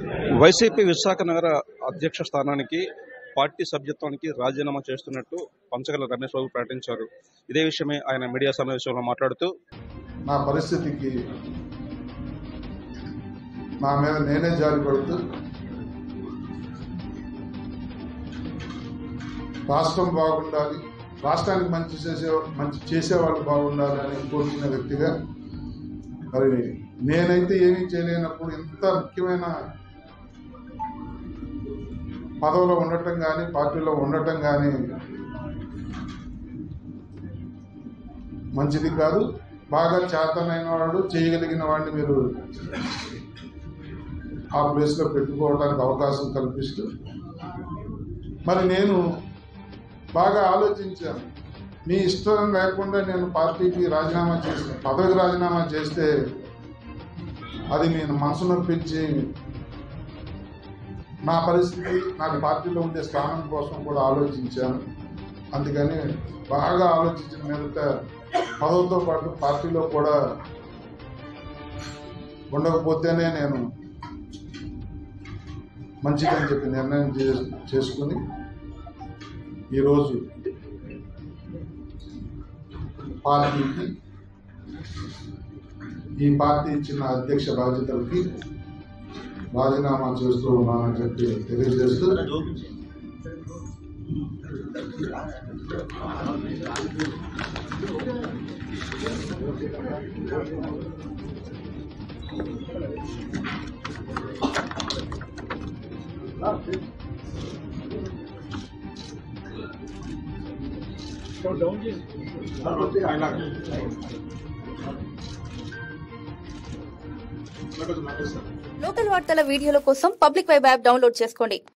YCP Visakha నగర అధ్యక్ష స్థానానికి పార్టీ సభ్యత్వానికి రాజీనామా చేస్తున్నట్టు పంచగల రమేష్ బాబు ప్రకటించారు ఇదే విషయమై ఆయన మీడియా సమావేశంలో మాట్లాడుతూ నా పరిస్థితికి నా మీద నేనే జారి పడుతూ రాష్ట్రం బాగుండాలి రాష్ట్రానికి మంచి చేసే మంచి చేసేవాళ్ళు బాగుండాలి అని కోరుకునే వ్యక్తిగా మరి నేనైతే ఏమీ చేయలేనప్పుడు ఇంత ముఖ్యమైన పదవిలో ఉండటం కానీ పార్టీలో ఉండటం కానీ మంచిది కాదు బాగా చేతనైన వాడు చేయగలిగిన వాడిని మీరు ఆ ప్లేస్లో పెట్టుకోవడానికి అవకాశం కల్పిస్తూ మరి నేను బాగా ఆలోచించాను నీ ఇష్టం లేకుండా నేను పార్టీకి రాజీనామా చేసి పదవికి రాజీనామా చేస్తే అది నేను మనసు నొప్పించి నా పరిస్థితి నాకు పార్టీలో ఉండే స్థానం కోసం కూడా ఆలోచించాను అందుకని బాగా ఆలోచించిన మీదట పదవితో పాటు పార్టీలో కూడా ఉండకపోతేనే నేను మంచిదని చెప్పి నిర్ణయం చే- చేసుకుని ఈరోజు పార్టీకి ఈ పార్టీ ఇచ్చిన అధ్యక్ష బాధ్యతలకి రాజీనామా చేస్తూ ఉన్నానని చెప్పి తెలియజేస్తూ లోకల్ వార్తల వీడియోల కోసం పబ్లిక్ వెబ్ యాప్ డౌన్లోడ్ చేసుకోండి